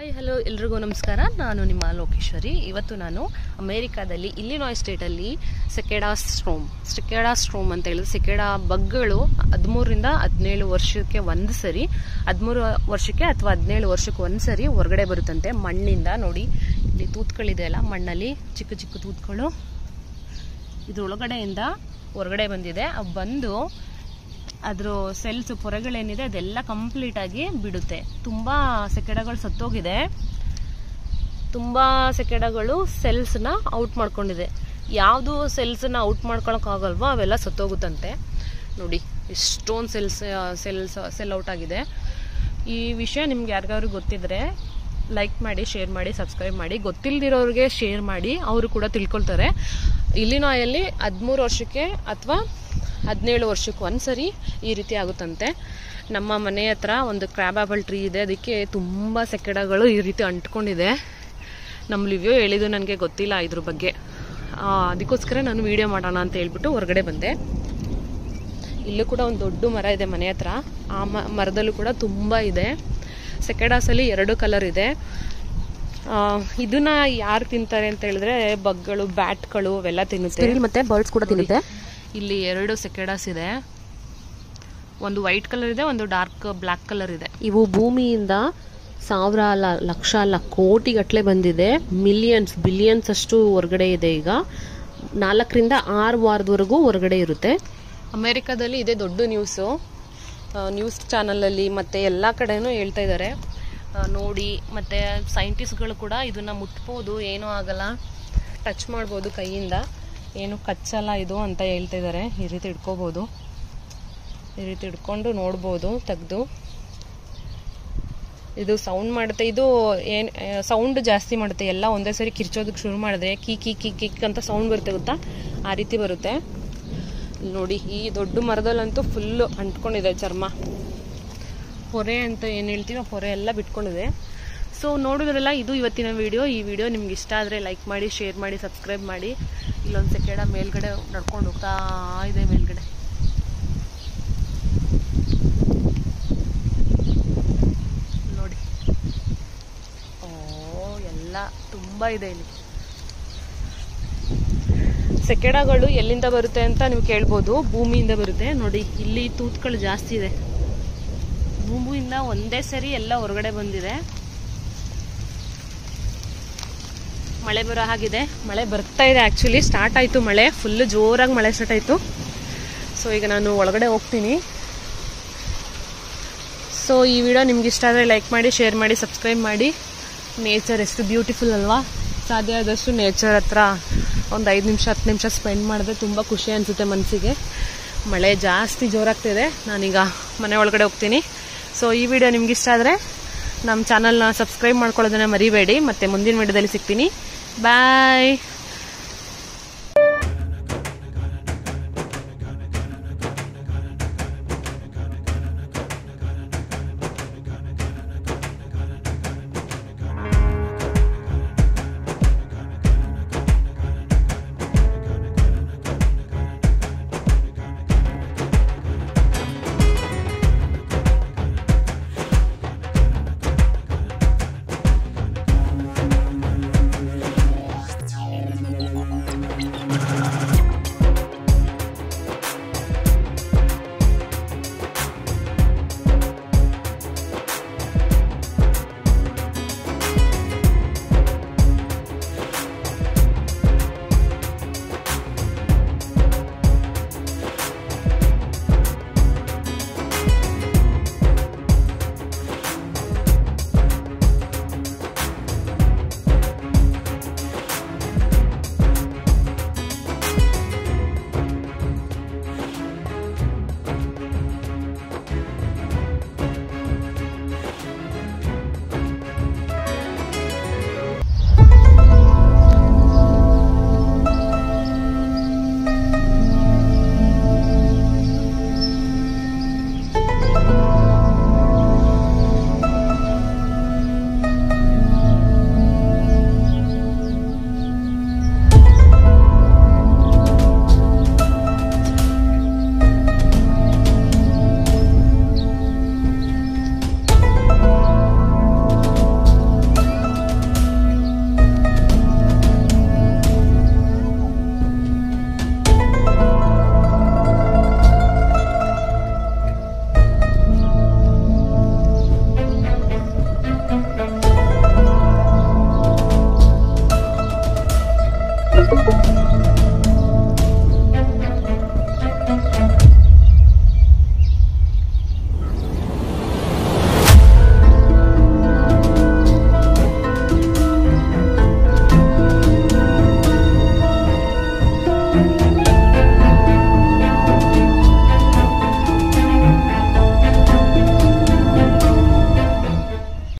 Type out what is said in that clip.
hi hello ಎಲ್ರಿಗೂ ನಮಸ್ಕಾರ ನಾನು ನಿಮ್ಮ ಲೋಕೇಶ್ವರಿ ಇವತ್ತು ನಾನು ಅಮೇರಿಕಾದಲ್ಲಿ ಇಲ್ಲಿನಾಯ್ ಸ್ಟೇಟಲ್ಲಿ ಸೆಕೆಡಾ ಸ್ಟ್ರೋಮ್ ಸೆಕೆಡಾ ಸ್ಟ್ರೋಮ್ ಅಂತ ಹೇಳಿದ್ರೆ ಸೆಕೆಡಾ ಬಗ್ಗಳು ಹದಿಮೂರರಿಂದ ಹದಿನೇಳು ವರ್ಷಕ್ಕೆ ಒಂದು ಸರಿ ಹದಿಮೂರು ವರ್ಷಕ್ಕೆ ಅಥವಾ ಹದಿನೇಳು ವರ್ಷಕ್ಕೆ ಒಂದು ಸರಿ ಹೊರಗಡೆ ಬರುತ್ತಂತೆ ಮಣ್ಣಿಂದ ನೋಡಿ ಇಲ್ಲಿ ತೂತ್ಗಳಿದೆ ಅಲ್ಲ ಮಣ್ಣಲ್ಲಿ ಚಿಕ್ಕ ಚಿಕ್ಕ ತೂತ್ಗಳು ಇದ್ರೊಳಗಡೆಯಿಂದ ಹೊರಗಡೆ ಬಂದಿದೆ ಅವು ಬಂದು ಅದ್ರ ಸೆಲ್ಸ್ ಪೊರೆಗಳೇನಿದೆ ಅದೆಲ್ಲ ಕಂಪ್ಲೀಟ್ ಆಗಿ ಬಿಡುತ್ತೆ ತುಂಬಾ ಸೆಕೆಡಗಳು ಸತ್ತೋಗಿದೆ ತುಂಬಾ ಸೆಕೆಡಗಳು ಸೆಲ್ಸ್ನ ಔಟ್ ಮಾಡ್ಕೊಂಡಿದೆ ಯಾವುದು ಸೆಲ್ಸ್ನ ಔಟ್ ಮಾಡ್ಕೊಳಕ್ಕಾಗಲ್ವೋ ಅವೆಲ್ಲ ಸತ್ತೋಗುತ್ತಂತೆ ನೋಡಿ ಎಷ್ಟೊಂದು ಸೆಲ್ಸ್ ಸೆಲ್ಸ್ ಸೆಲ್ ಔಟ್ ಆಗಿದೆ ಈ ವಿಷಯ ನಿಮ್ಗೆ ಯಾರಿಗಾದ್ರು ಗೊತ್ತಿದ್ರೆ ಲೈಕ್ ಮಾಡಿ ಶೇರ್ ಮಾಡಿ ಸಬ್ಸ್ಕ್ರೈಬ್ ಮಾಡಿ ಗೊತ್ತಿಲ್ದಿರೋರಿಗೆ ಶೇರ್ ಮಾಡಿ ಅವರು ಕೂಡ ತಿಳ್ಕೊಳ್ತಾರೆ ಇಲ್ಲಿನಾಯಲ್ಲಿ ಹದಿಮೂರು ವರ್ಷಕ್ಕೆ ಅಥವಾ ಹದಿನೇಳು ವರ್ಷಕ್ಕೆ ಒಂದ್ಸರಿ ಈ ರೀತಿ ಆಗುತ್ತಂತೆ ನಮ್ಮ ಮನೆ ಹತ್ರ ಒಂದು ಕ್ರ್ಯಾಬ್ ಆಪಲ್ ಟ್ರೀ ಇದೆ ಅದಕ್ಕೆ ತುಂಬ ಸೆಕೆಡಗಳು ಈ ರೀತಿ ಅಂಟ್ಕೊಂಡಿದೆ ನಮ್ಮ ಲಿವ್ಯೂ ಹೇಳಿದ್ದು ನನಗೆ ಗೊತ್ತಿಲ್ಲ ಇದ್ರ ಬಗ್ಗೆ ಆ, ಅದಕ್ಕೋಸ್ಕರ ನಾನು ವಿಡಿಯೋ ಮಾಡೋಣ ಅಂತ ಹೇಳ್ಬಿಟ್ಟು ಹೊರಗಡೆ ಬಂದೆ ಇಲ್ಲೂ ಕೂಡ ಒಂದು ದೊಡ್ಡ ಮರ ಇದೆ ಮನೆ ಹತ್ರ ಆ ಮ- ಮರದಲ್ಲೂ ಕೂಡ ತುಂಬ ಇದೆ ಸೆಕೆಡಾಸಲ್ಲಿ ಎರಡು ಕಲರ್ ಇದೆ ಆ, ಇದನ್ನ ಯಾರು ತಿಂತಾರೆ ಅಂತ ಹೇಳಿದ್ರೆ ಬಗ್ಗಳು ಬ್ಯಾಟ್ಗಳು ಅವೆಲ್ಲ ತಿನ್ನುತ್ತೆ ಸ್ಕ್ರಿಲ್ ಮತ್ತೆ ಬರ್ಡ್ಸ್ ಕೂಡ ತಿನ್ನುತ್ತೆ ಇಲ್ಲಿ ಎರಡು ಸೆಕೆಡಾಸ್ ಇದೆ ಒಂದು ವೈಟ್ ಕಲರ್ ಇದೆ ಒಂದು ಡಾರ್ಕ್ ಬ್ಲ್ಯಾಕ್ ಕಲರ್ ಇದೆ ಇವು ಭೂಮಿಯಿಂದ ಸಾವಿರ ಅಲ್ಲ ಲಕ್ಷ ಅಲ್ಲ ಕೋಟಿಗಟ್ಟಲೆ ಬಂದಿದೆ ಮಿಲಿಯನ್ಸ್ ಬಿಲಿಯನ್ಸ್ ಅಷ್ಟು ಹೊರಗಡೆ ಇದೆ ಈಗ ನಾಲ್ಕರಿಂದ ಆರು ವಾರದವರೆಗೂ ಹೊರಗಡೆ ಇರುತ್ತೆ ಅಮೆರಿಕಾದಲ್ಲಿ ಇದೇ ದೊಡ್ಡ ನ್ಯೂಸು ನ್ಯೂಸ್ ಚಾನಲಲ್ಲಿ ಮತ್ತು ಎಲ್ಲ ಕಡೆನೂ ಹೇಳ್ತಾ ಇದ್ದಾರೆ ಆ, ನೋಡಿ ಮತ್ತು ಸೈಂಟಿಸ್ಟ್ಗಳು ಕೂಡ ಇದನ್ನು ಮುಟ್ಬೋದು ಏನೂ ಆಗಲ್ಲ ಟಚ್ ಮಾಡ್ಬೋದು ಕೈಯಿಂದ ಏನು ಕಚ್ಚಲ್ಲ ಇದು ಅಂತ ಹೇಳ್ತಾ ಇದ್ದಾರೆ ಈ ರೀತಿ ಇಟ್ಕೋಬೋದು ಈ ರೀತಿ ಇಟ್ಕೊಂಡು ನೋಡ್ಬೋದು ತೆಗ್ದು ಇದು ಸೌಂಡ್ ಮಾಡುತ್ತೆ ಇದು ಏನು ಸೌಂಡ್ ಜಾಸ್ತಿ ಮಾಡುತ್ತೆ ಎಲ್ಲ ಒಂದೇ ಸರಿ ಕಿರ್ಚೋದಕ್ಕೆ ಶುರು ಮಾಡಿದ್ರೆ ಕೀ ಕೀ ಕೀ ಕಿಕ್ ಅಂತ ಸೌಂಡ್ ಬರುತ್ತೆ ಗೊತ್ತಾ ಆ ರೀತಿ ಬರುತ್ತೆ ಇಲ್ಲಿ ನೋಡಿ ಈ ದೊಡ್ಡ ಮರದಲ್ಲಂತೂ ಫುಲ್ಲು ಅಂಟ್ಕೊಂಡಿದೆ ಚರ್ಮ ಪೊರೆ ಅಂತ ಏನು ಹೇಳ್ತೀವಿ ಆ ಪೊರೆ ಎಲ್ಲ ಬಿಟ್ಕೊಂಡಿದೆ ಸೊ ನೋಡಿದ್ರಲ್ಲ ಇದು ಇವತ್ತಿನ ವಿಡಿಯೋ ಈ ವಿಡಿಯೋ ನಿಮ್ಗೆ ಇಷ್ಟ ಆದರೆ ಲೈಕ್ ಮಾಡಿ ಶೇರ್ ಮಾಡಿ ಸಬ್ಸ್ಕ್ರೈಬ್ ಮಾಡಿ ಇಲ್ಲೊಂದು ಸೆಕೆಂಡ ಮೇಲ್ಗಡೆ ನಡ್ಕೊಂಡು ಹೋಗ್ತಾ ಇದೆ ಮೇಲ್ಗಡೆ ನೋಡಿ ಓ ಎಲ್ಲ ತುಂಬ ಇದೆ ಇಲ್ಲಿ ಸೆಕೆಡಗಳು ಎಲ್ಲಿಂದ ಬರುತ್ತೆ ಅಂತ ನೀವು ಕೇಳ್ಬೋದು ಭೂಮಿಯಿಂದ ಬರುತ್ತೆ ನೋಡಿ ಇಲ್ಲಿ ತೂತ್ಗಳು ಜಾಸ್ತಿ ಇದೆ ಭೂಮಿಯಿಂದ ಒಂದೇ ಸರಿ ಎಲ್ಲ ಹೊರಗಡೆ ಬಂದಿದೆ ಮಳೆ ಬರೋ ಹಾಗಿದೆ ಮಳೆ ಬರ್ತಾ ಇದೆ ಆ್ಯಕ್ಚುಲಿ ಸ್ಟಾರ್ಟ್ ಆಯಿತು ಮಳೆ ಫುಲ್ಲು ಜೋರಾಗಿ ಮಳೆ ಸ್ಟಾರ್ಟ್ ಆಯಿತು ಸೊ ಈಗ ನಾನು ಒಳಗಡೆ ಹೋಗ್ತೀನಿ ಸೊ ಈ ವಿಡಿಯೋ ನಿಮ್ಗೆ ಇಷ್ಟ ಆದರೆ ಲೈಕ್ ಮಾಡಿ ಶೇರ್ ಮಾಡಿ ಸಬ್ಸ್ಕ್ರೈಬ್ ಮಾಡಿ ನೇಚರ್ ಎಷ್ಟು ಬ್ಯೂಟಿಫುಲ್ ಅಲ್ವಾ ಸಾಧ್ಯ ಆದಷ್ಟು ನೇಚರ್ ಹತ್ರ ಒಂದು ಐದು ನಿಮಿಷ ಹತ್ತು ನಿಮಿಷ ಸ್ಪೆಂಡ್ ಮಾಡಿದ್ರೆ ತುಂಬ ಖುಷಿ ಅನಿಸುತ್ತೆ ಮನಸ್ಸಿಗೆ ಮಳೆ ಜಾಸ್ತಿ ಜೋರಾಗ್ತಿದೆ ನಾನೀಗ ಮನೆ ಒಳಗಡೆ ಹೋಗ್ತೀನಿ ಸೊ ಈ ವಿಡಿಯೋ ನಿಮ್ಗೆ ಇಷ್ಟ ಆದರೆ ನಮ್ಮ ಚಾನಲ್ನ ಸಬ್ಸ್ಕ್ರೈಬ್ ಮಾಡ್ಕೊಳ್ಳೋದನ್ನ ಮರಿಬೇಡಿ ಮತ್ತೆ ಮುಂದಿನ ವಿಡಿಯೋದಲ್ಲಿ ಸಿಗ್ತೀನಿ ಬಾಯ್